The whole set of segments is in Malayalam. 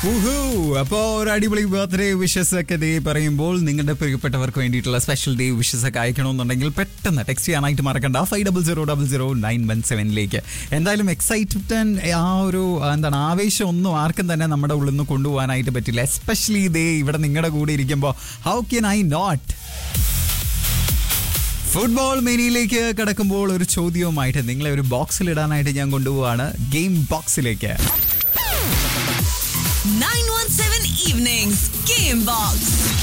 ഊഹൂ. അപ്പോ ഒരു അടിപൊളി ബർത്ത്ഡേ വിഷസ് ഒക്കെ ദേ പറയുമ്പോൾ നിങ്ങളുടെ പ്രിയപ്പെട്ടവർക്ക് വേണ്ടിയിട്ടുള്ള സ്പെഷ്യൽ ഡേ വിഷസ് ഒക്കെ അയക്കണമെന്നുണ്ടെങ്കിൽ പെട്ടെന്ന് ടെക്സ്റ്റ് ചെയ്യാനായിട്ട് മറക്കണ്ട five double zero double zero nine one സെവനിലേക്ക് എന്തായാലും എക്സൈറ്റ്മെന്റ് ആ ഒരു ആ, എന്താണ് ആവേശം ഒന്നും ആർക്കും തന്നെ നമ്മുടെ ഉള്ളിൽ നിന്ന് കൊണ്ടുപോകാനായിട്ട് പറ്റില്ല എസ്പെഷ്യലി ദേ ഇവിടെ നിങ്ങളുടെ കൂടെ ഇരിക്കുമ്പോൾ how can I not football മെനിയിലേക്ക് കിടക്കുമ്പോൾ ഒരു ചോദ്യവുമായിട്ട് നിങ്ങളെ ഒരു ബോക്സിൽ ഇടാനായിട്ട് ഞാൻ കൊണ്ടുപോവാണ് ഗെയിം ബോക്സിലേക്ക് 917 Evenings Game Box.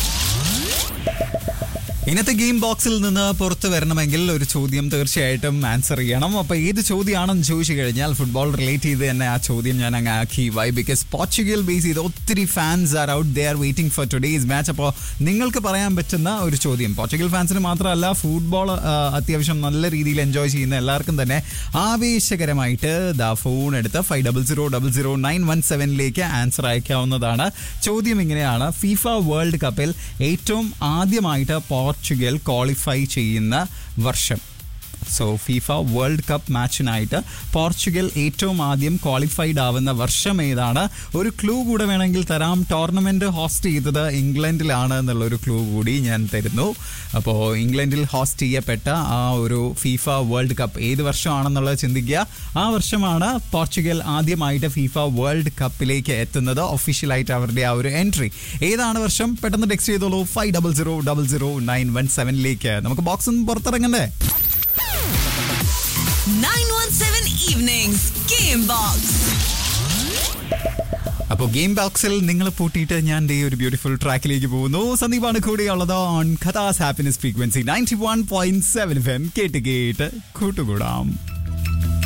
ഇന്നത്തെ ഗെയിം ബോക്സിൽ നിന്ന് പുറത്തു വരണമെങ്കിൽ ഒരു ചോദ്യം തീർച്ചയായിട്ടും ആൻസർ ചെയ്യണം അപ്പൊ ഏത് ചോദ്യമാണെന്ന് ചോദിച്ചു കഴിഞ്ഞാൽ ഫുട്ബോൾ റിലേറ്റ് ചെയ്ത് തന്നെ ആ ചോദ്യം ഞാൻ അങ്ങ് ആക്കി വൈ ബിക്കോസ് പോർച്ചുഗൽ ബേസ് ചെയ്ത് ഒത്തിരി fans are out they are waiting for today's match അപ്പോൾ നിങ്ങൾക്ക് പറയാൻ പറ്റുന്ന ഒരു ചോദ്യം പോർച്ചുഗൽ ഫാൻസിന് മാത്രമല്ല ഫുട്ബോൾ അത്യാവശ്യം നല്ല രീതിയിൽ എൻജോയ് ചെയ്യുന്ന എല്ലാവർക്കും തന്നെ ആവേശകരമായിട്ട് ദാ ഫോൺ എടുത്ത് five double zero double zero nine one സെവനിലേക്ക് ആൻസർ അയക്കാവുന്നതാണ് ചോദ്യം ഇങ്ങനെയാണ് ഫിഫ വേൾഡ് കപ്പിൽ ഏറ്റവും ആദ്യമായിട്ട് പോർച്ചുഗൽ ക്വാളിഫൈ ചെയ്യുന്ന വർഷം സോ ഫിഫ വേൾഡ് കപ്പ് മാച്ചിനായിട്ട് പോർച്ചുഗൽ ഏറ്റവും ആദ്യം ക്വാളിഫൈഡ് ആവുന്ന വർഷം ഏതാണ് ഒരു ക്ലൂ കൂടെ വേണമെങ്കിൽ തരാം ടോർണമെന്റ് ഹോസ്റ്റ് ചെയ്തത് ഇംഗ്ലണ്ടിലാണ് എന്നുള്ളൊരു ക്ലൂ കൂടി ഞാൻ തരുന്നു അപ്പോൾ ഇംഗ്ലണ്ടിൽ ഹോസ്റ്റ് ചെയ്യപ്പെട്ട ആ ഒരു ഫിഫ വേൾഡ് കപ്പ് ഏത് വർഷമാണെന്നുള്ളത് ചിന്തിക്കുക ആ വർഷമാണ് പോർച്ചുഗൽ ആദ്യമായിട്ട് ഫിഫ വേൾഡ് കപ്പിലേക്ക് എത്തുന്നത് ഒഫീഷ്യലായിട്ട് അവരുടെ ആ ഒരു എൻട്രി ഏതാണ് വർഷം പെട്ടെന്ന് ടെക്സ്റ്റ് ചെയ്തോളൂ five double zero double zero nine one സെവനിലേക്ക് നമുക്ക് ബോക്സ് പുറത്തിറങ്ങണ്ടേ 917 Evenings Game Box. അപ്പോൾ ഗെയിം ബോക്സിൽ നിങ്ങൾ പൂട്ടിയിട്ട് ഞാൻ ദേ ഒരു ബ്യൂട്ടിഫുൾ ട്രാക്കിലേക്ക് പോകുന്നു സന്ദീപാണ് കൂടെയുള്ളത് ഓൺ കഥാസ് happiness frequency ninety one point seven F M കേട്ട് കേട്ട് കൂട്ടുകൂടാം